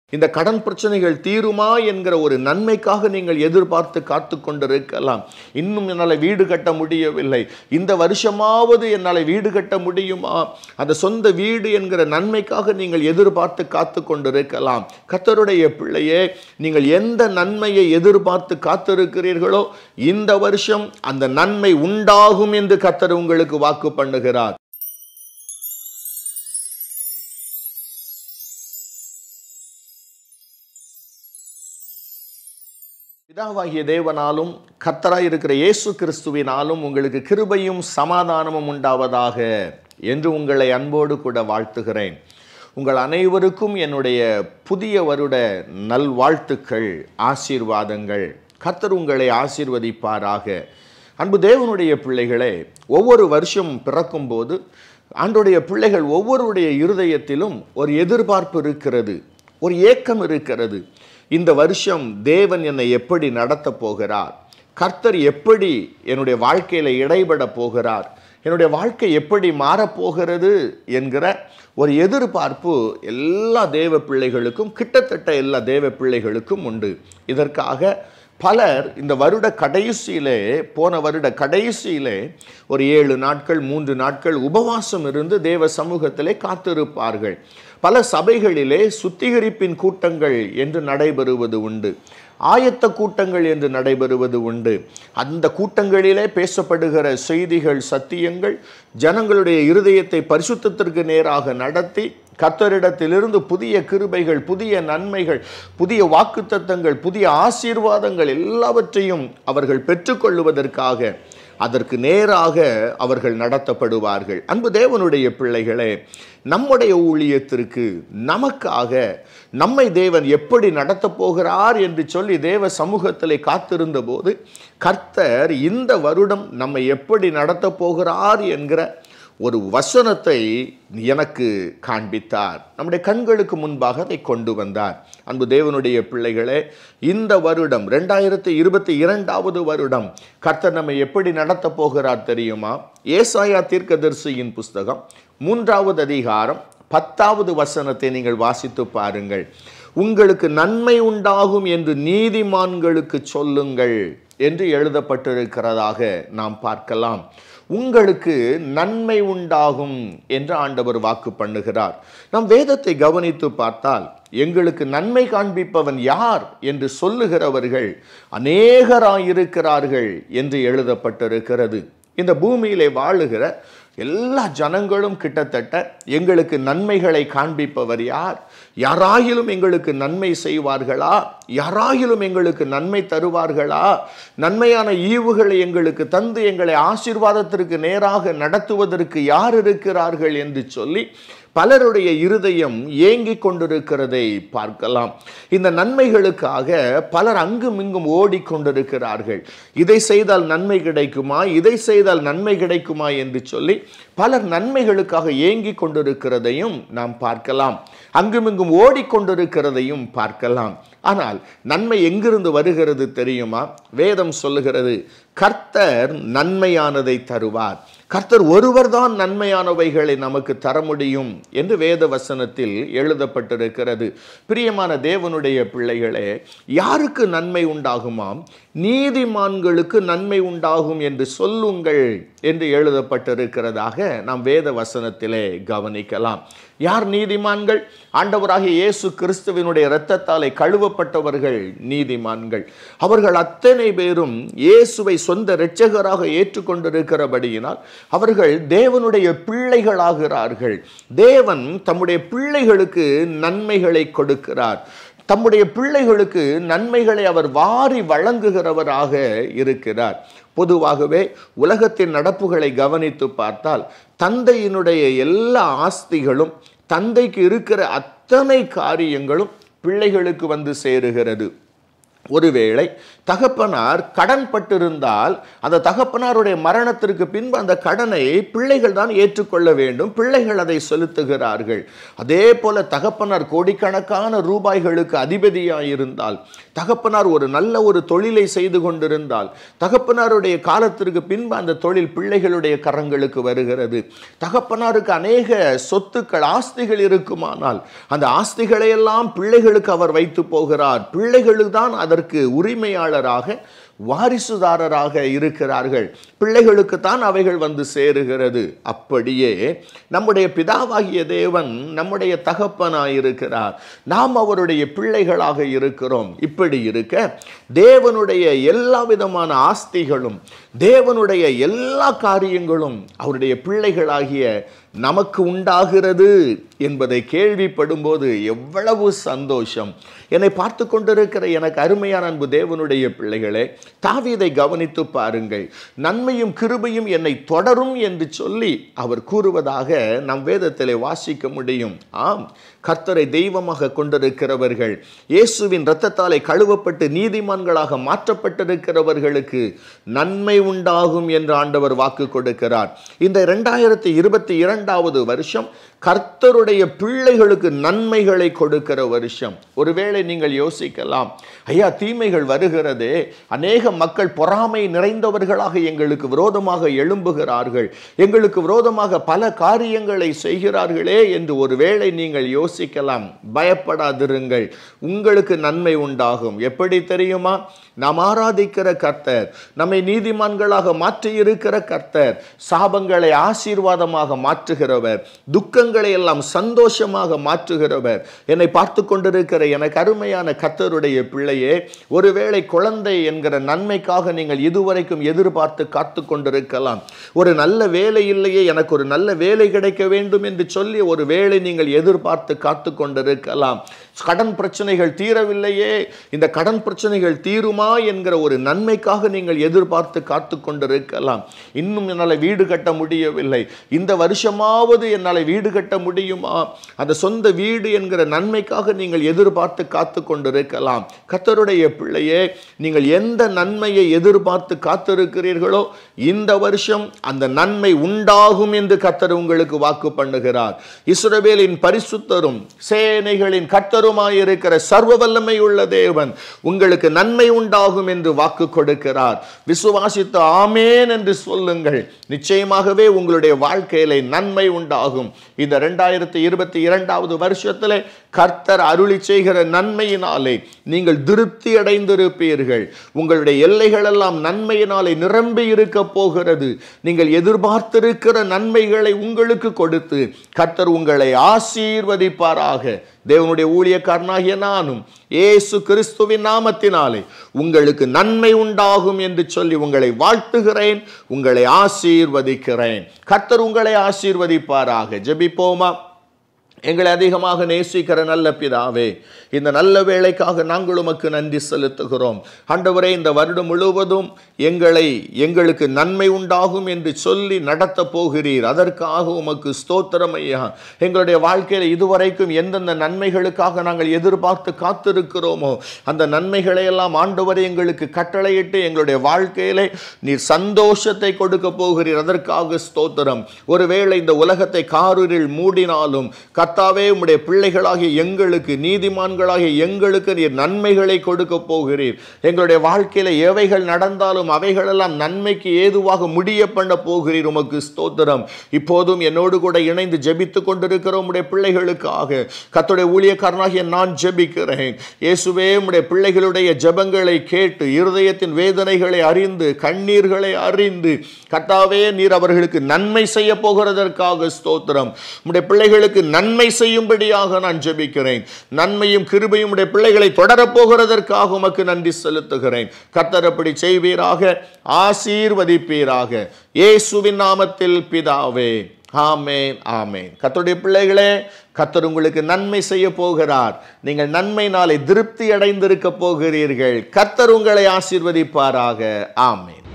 இந்த கடன் பிரச்சனைகள் தீருமா என்கிற ஒரு நன்மைக்காக நீங்கள் எதிர்பார்த்து காத்து கொண்டிருக்கலாம் இன்னும் என்னால் வீடு கட்ட முடியவில்லை இந்த வருஷமாவது என்னால் வீடு கட்ட முடியுமா அந்த சொந்த வீடு என்கிற நன்மைக்காக நீங்கள் எதிர்பார்த்து காத்து கொண்டிருக்கலாம் கத்தருடைய பிள்ளையே நீங்கள் எந்த நன்மையை எதிர்பார்த்து காத்திருக்கிறீர்களோ இந்த வருஷம் அந்த நன்மை உண்டாகும் என்று கத்தர் உங்களுக்கு வாக்கு பண்ணுகிறார் பிதாவாகிய தேவனாலும் கர்த்தராய் இருக்கிற இயேசு கிறிஸ்துவினாலும் உங்களுக்கு கிருபையும் சமாதானமும் உண்டாவதாக என்று உங்களை அன்போடு கூட வாழ்த்துகிறேன் உங்கள் அனைவருக்கும் என்னுடைய புதிய வருட நல்வாழ்த்துக்கள் ஆசீர்வாதங்கள் கர்த்தர் உங்களை ஆசீர்வதிப்பாராக அன்பு தேவனுடைய பிள்ளைகளே ஒவ்வொரு வருஷம் பிறக்கும்போது ஆண்டுடைய பிள்ளைகள் ஒவ்வொருடைய இருதயத்திலும் ஒரு எதிர்பார்ப்பு இருக்கிறது ஒரு ஏக்கம் இருக்கிறது இந்த வருஷம் தேவன் என்னை எப்படி நடத்தப் போகிறார் கர்த்தர் எப்படி என்னுடைய வாழ்க்கையில் இடைபட போகிறார் என்னுடைய வாழ்க்கை எப்படி மாறப்போகிறது என்கிற ஒரு எதிர்பார்ப்பு எல்லா தேவ பிள்ளைகளுக்கும் கிட்டத்தட்ட எல்லா தேவ பிள்ளைகளுக்கும் உண்டு இதற்காக பலர் இந்த வருட கடைசியிலே போன வருட கடைசியிலே ஒரு ஏழு நாட்கள் மூன்று நாட்கள் உபவாசம் இருந்து தேவ சமூகத்திலே காத்திருப்பார்கள் பல சபைகளிலே சுத்திகரிப்பின் கூட்டங்கள் என்று நடைபெறுவது உண்டு ஆயத்த கூட்டங்கள் என்று நடைபெறுவது உண்டு அந்த கூட்டங்களிலே பேசப்படுகிற செய்திகள் சத்தியங்கள் ஜனங்களுடைய இருதயத்தை பரிசுத்தத்திற்கு நேராக நடத்தி கத்தரிடத்திலிருந்து புதிய கிருபைகள் புதிய நன்மைகள் புதிய வாக்குத்தத்தங்கள் புதிய ஆசீர்வாதங்கள் எல்லாவற்றையும் அவர்கள் பெற்றுக்கொள்வதற்காக அதற்கு நேராக அவர்கள் நடத்தப்படுவார்கள் அன்பு தேவனுடைய பிள்ளைகளே நம்முடைய ஊழியத்திற்கு நமக்காக நம்மை தேவன் எப்படி நடத்தப் போகிறார் என்று சொல்லி தேவ சமூகத்திலே காத்திருந்த போது கர்த்தர் இந்த வருடம் நம்மை எப்படி நடத்தப் போகிறார் என்கிற ஒரு வசனத்தை எனக்கு காண்பித்தார் நம்முடைய கண்களுக்கு முன்பாக அதை கொண்டு வந்தார் அன்பு தேவனுடைய பிள்ளைகளே இந்த வருடம் ரெண்டாயிரத்தி இருபத்தி இரண்டாவது வருடம் கர்த்தர் நம்மை எப்படி நடத்தப் போகிறார் தெரியுமா ஏசாயா தீர்க்கதரிசியின் புஸ்தகம் மூன்றாவது அதிகாரம் பத்தாவது வசனத்தை நீங்கள் வாசித்து பாருங்கள் உங்களுக்கு நன்மை உண்டாகும் என்று நீதிமான்களுக்கு சொல்லுங்கள் என்று எழுதப்பட்டிருக்கிறதாக நாம் பார்க்கலாம் உங்களுக்கு நன்மை உண்டாகும் என்று ஆண்டவர் வாக்கு பண்ணுகிறார் நாம் வேதத்தை கவனித்து பார்த்தால் எங்களுக்கு நன்மை காண்பிப்பவன் யார் என்று சொல்லுகிறவர்கள் அநேகராயிருக்கிறார்கள் என்று எழுதப்பட்டிருக்கிறது இந்த பூமியிலே வாழுகிற எல்லா ஜனங்களும் கிட்டத்தட்ட எங்களுக்கு நன்மைகளை காண்பிப்பவர் யார் யாராயிலும் எங்களுக்கு நன்மை செய்வார்களா யாராயிலும் எங்களுக்கு நன்மை தருவார்களா நன்மையான ஈவுகளை எங்களுக்கு தந்து எங்களை ஆசீர்வாதத்திற்கு நேராக நடத்துவதற்கு யார் இருக்கிறார்கள் என்று சொல்லி பலருடைய இருதயம் ஏங்கிக் கொண்டிருக்கிறதை பார்க்கலாம் இந்த நன்மைகளுக்காக பலர் அங்கும் இங்கும் ஓடிக்கொண்டிருக்கிறார்கள் இதை செய்தால் நன்மை கிடைக்குமா இதை செய்தால் நன்மை கிடைக்குமா என்று சொல்லி பலர் நன்மைகளுக்காக ஏங்கிக் கொண்டிருக்கிறதையும் நாம் பார்க்கலாம் அங்குமிங்கும் ஓடிக்கொண்டிருக்கிறதையும் பார்க்கலாம் ஆனால் நன்மை எங்கிருந்து வருகிறது தெரியுமா வேதம் சொல்லுகிறது கர்த்தர் நன்மையானதை தருவார் கர்த்தர் ஒருவர் தான் நன்மையானவைகளை நமக்கு தர முடியும் என்று வேத வசனத்தில் எழுதப்பட்டிருக்கிறது பிரியமான தேவனுடைய பிள்ளைகளே யாருக்கு நன்மை உண்டாகுமாம் நீதிமான்களுக்கு நன்மை உண்டாகும் என்று சொல்லுங்கள் என்று எழுதப்பட்டிருக்கிறதாக நாம் வேத வசனத்திலே கவனிக்கலாம் யார் நீதிமான்கள் ஆண்டவராகிய இயேசு கிறிஸ்துவினுடைய இரத்தத்தாலே கழுவப்பட்டவர்கள் நீதிமான்கள் அவர்கள் அத்தனை பேரும் இயேசுவை சொந்த இரட்சகராக ஏற்றுக்கொண்டிருக்கிறபடியினால் அவர்கள் தேவனுடைய பிள்ளைகளாகிறார்கள் தேவன் தம்முடைய பிள்ளைகளுக்கு நன்மைகளை கொடுக்கிறார் தம்முடைய பிள்ளைகளுக்கு நன்மைகளை அவர் வாரி வழங்குகிறவராக இருக்கிறார் பொதுவாகவே உலகத்தின் நடப்புகளை கவனித்து பார்த்தால் தந்தையினுடைய எல்லா ஆஸ்திகளும் தந்தைக்கு இருக்கிற அத்தனை காரியங்களும் பிள்ளைகளுக்கு வந்து சேருகிறது ஒருவேளை தகப்பனார் கடன் பட்டிருந்தால் அந்த தகப்பனாருடைய மரணத்திற்கு பின்பு அந்த கடனை பிள்ளைகள் தான் ஏற்றுக்கொள்ள வேண்டும் பிள்ளைகள் அதை செலுத்துகிறார்கள் அதே போல தகப்பனார் கோடிக்கணக்கான ரூபாய்களுக்கு அதிபதியாயிருந்தால் தகப்பனார் ஒரு நல்ல ஒரு தொழிலை செய்து கொண்டிருந்தால் தகப்பனாருடைய காலத்திற்கு பின்பு அந்த தொழில் பிள்ளைகளுடைய கரங்களுக்கு வருகிறது தகப்பனாருக்கு அநேக சொத்துக்கள் ஆஸ்திகள் இருக்குமானால் அந்த ஆஸ்திகளை எல்லாம் பிள்ளைகளுக்கு அவர் வைத்து போகிறார் பிள்ளைகளுக்கு தான் அதற்கு உரிமையாளராக வாரிசுதாரராக இருக்கிறார்கள் பிள்ளைகளுக்கு தான் அவைகள் வந்து சேருகிறது அப்படியே நம்முடைய பிதாவாகிய தேவன் நம்முடைய தகப்பனாயிருக்கிறார் நாம் அவருடைய பிள்ளைகளாக இருக்கிறோம் இப்படி இருக்க தேவனுடைய எல்லா விதமான ஆஸ்திகளும் தேவனுடைய எல்லா காரியங்களும் அவருடைய பிள்ளைகளாகிய நமக்கு உண்டாகிறது என்பதை கேள்விப்படும்போது எவ்வளவு சந்தோஷம் என்னை பார்த்து கொண்டிருக்கிற எனக்கு அருமையான அன்பு தேவனுடைய பிள்ளைகளே தாவீதை கவனித்து பாருங்கள் நன்மையும் கிருபையும் என்னை தொடரும் என்று சொல்லி அவர் கூறுவதாக நம் வேதத்திலே வாசிக்க முடியும் ஆம் கர்த்தரை தெய்வமாக கொண்டிருக்கிறவர்கள் இயேசுவின் இரத்தத்தாலே கழுவப்பட்டு நீதிமான்களாக மாற்றப்பட்டிருக்கிறவர்களுக்கு நன்மை உண்டாகும் என்று ஆண்டவர் வாக்கு கொடுக்கிறார் இந்த இரண்டாயிரத்தி இருபத்தி இரண்டாவது வருஷம் கர்த்தருடைய பிள்ளைகளுக்கு நன்மைகளை கொடுக்கிற வருஷம் ஒருவேளை நீங்கள் யோசிக்கலாம் ஐயா தீமைகள் வருகிறதே அநேக மக்கள் பொறாமை நிறைந்தவர்களாக எங்களுக்கு விரோதமாக எழும்புகிறார்கள் எங்களுக்கு விரோதமாக பல காரியங்களை செய்கிறார்களே என்று ஒருவேளை நீங்கள் யோசிக்கலாம் பயப்படாதிருங்கள் உங்களுக்கு நன்மை உண்டாகும் எப்படி தெரியுமா நாம் ஆராதிக்கிற கர்த்தர் நம்மை நீதிமான்களாக மாற்றி இருக்கிற கர்த்தர் சாபங்களை ஆசீர்வாதமாக மாற்றுகிறவர் துக்கங்களை எல்லாம் சந்தோஷமாக மாற்றுகிறவர் என்னை பார்த்து கொண்டிருக்கிற எனக்கு அருமையான கர்த்தருடைய பிள்ளையே ஒருவேளை குழந்தை என்கிற நன்மைக்காக நீங்கள் இதுவரைக்கும் எதிர்பார்த்து காத்து கொண்டிருக்கலாம் ஒரு நல்ல வேலை இல்லையே எனக்கு ஒரு நல்ல வேலை கிடைக்க வேண்டும் என்று சொல்லி ஒரு வேலை நீங்கள் எதிர்பார்த்து காத்து கொண்டிருக்கலாம் கடன் பிரச்சனைகள் தீரவில்லையே இந்த கடன் பிரச்சனைகள் தீருமா என்கிற ஒரு நன்மைக்காக நீங்கள் எதிர்பார்த்து காத்து கொண்டிருக்கலாம் இன்னும் என்னால் வீடு கட்ட முடியவில்லை இந்த வருஷமாவது என்னால் வீடு கட்ட முடியுமா அந்த சொந்த வீடு என்கிற நன்மைக்காக நீங்கள் எதிர்பார்த்து காத்து கொண்டிருக்கலாம் கத்தருடைய பிள்ளையே நீங்கள் எந்த நன்மையை எதிர்பார்த்து காத்திருக்கிறீர்களோ இந்த வருஷம் அந்த நன்மை உண்டாகும் என்று கத்தர் உங்களுக்கு வாக்கு பண்ணுகிறார் இஸ்ரவேலின் பரிசுத்தரும் சேனைகளின் கர்த்தருமாயிருக்கிற சர்வ வல்லமை உள்ள தேவன் உங்களுக்கு நன்மை உண்டாகும் என்று வாக்கு கொடுக்கிறார் விசுவாசித்து ஆமேன் என்று சொல்லுங்கள் நிச்சயமாகவே உங்களுடைய வாழ்க்கையில நன்மை உண்டாகும் இந்த ரெண்டாயிரத்தி இருபத்தி இரண்டாவது வருஷத்துல கர்த்தர் அருளி செய்கிற நன்மையினாலே நீங்கள் திருப்தி அடைந்திருப்பீர்கள் உங்களுடைய எல்லைகள் எல்லாம் நன்மையினாலே நிரம்பி இருக்க போகிறது நீங்கள் எதிர்பார்த்திருக்கிற நன்மைகளை உங்களுக்கு கொடுத்து கர்த்தர் உங்களை ஆசீர்வதிப்பாராக தேவனுடைய ஊழியக்காரனாகிய நானும் இயேசு கிறிஸ்துவின் நாமத்தினாலே உங்களுக்கு நன்மை உண்டாகும் என்று சொல்லி உங்களை வாழ்த்துகிறேன் உங்களை ஆசீர்வதிக்கிறேன் கர்த்தர் உங்களை ஆசீர்வதிப்பாராக ஜெபிப்போமா எங்களை அதிகமாக நேசிக்கிற நல்ல பிதாவே இந்த நல்ல வேலைக்காக நாங்கள் உமக்கு நன்றி செலுத்துகிறோம் ஆண்டவரே இந்த வருடம் முழுவதும் எங்களை எங்களுக்கு நன்மை உண்டாகும் என்று சொல்லி நடத்த போகிறீர் அதற்காக உமக்கு ஸ்தோத்திரம் ஐயா எங்களுடைய வாழ்க்கையில் இதுவரைக்கும் எந்தெந்த நன்மைகளுக்காக நாங்கள் எதிர்பார்த்து காத்திருக்கிறோமோ அந்த நன்மைகளை எல்லாம் ஆண்டவரை எங்களுக்கு கட்டளையிட்டு எங்களுடைய வாழ்க்கையிலே நீர் சந்தோஷத்தை கொடுக்க போகிறீர் அதற்காக ஸ்தோத்திரம் ஒருவேளை இந்த உலகத்தை காரூரில் மூடினாலும் கர்த்தாவே உம்முடைய பிள்ளைகளாகிய எங்களுக்கு நீதிமான்களாகிய எங்களுக்கு நீர் நன்மைகளை கொடுக்க போகிறீர் எங்களுடைய வாழ்க்கையில எவைகள் நடந்தாலும் அவைகளெல்லாம் நன்மைக்கு ஏதுவாக முடிய பண்ண போகிறீர் உமக்கு ஸ்தோத்திரம் இப்போதும் என்னோடு கூட இணைந்து ஜெபித்து கொண்டிருக்கிற உம்முடைய பிள்ளைகளுக்காக கர்த்தருடைய ஊழியக்காரனாகிய நான் ஜெபிக்கிறேன் இயேசுவே உம்முடைய பிள்ளைகளுடைய ஜெபங்களை கேட்டு இருதயத்தின் வேதனைகளை அறிந்து கண்ணீர்களை அறிந்து கர்த்தாவே நீர் அவர்களுக்கு நன்மை செய்ய போகிறதற்காக ஸ்தோத்திரம் உம்முடைய பிள்ளைகளுக்கு நன்மை செய்யும்படியாக நான் ஜெபிக்கிறேன் நன்மையும் கிருபையும் உடைய பிள்ளைகளை தொடரப் போகிறதற்காக உமக்கு நன்றி செலுத்துகிறேன் கர்த்தர் அப்படி செய்வீராக ஆசீர்வதிப்பீராக இயேசுவின் நாமத்தில் பிதாவே ஆமேன் ஆமேன் கர்த்தருடைய பிள்ளைகளே கர்த்தர் உங்களுக்கு நன்மை செய்ய போகிறார் நீங்கள் நன்மைனாலே திருப்தி அடைந்திருக்க போகிறீர்கள் கர்த்தர் உங்களை ஆசீர்வதிப்பாராக ஆமேன்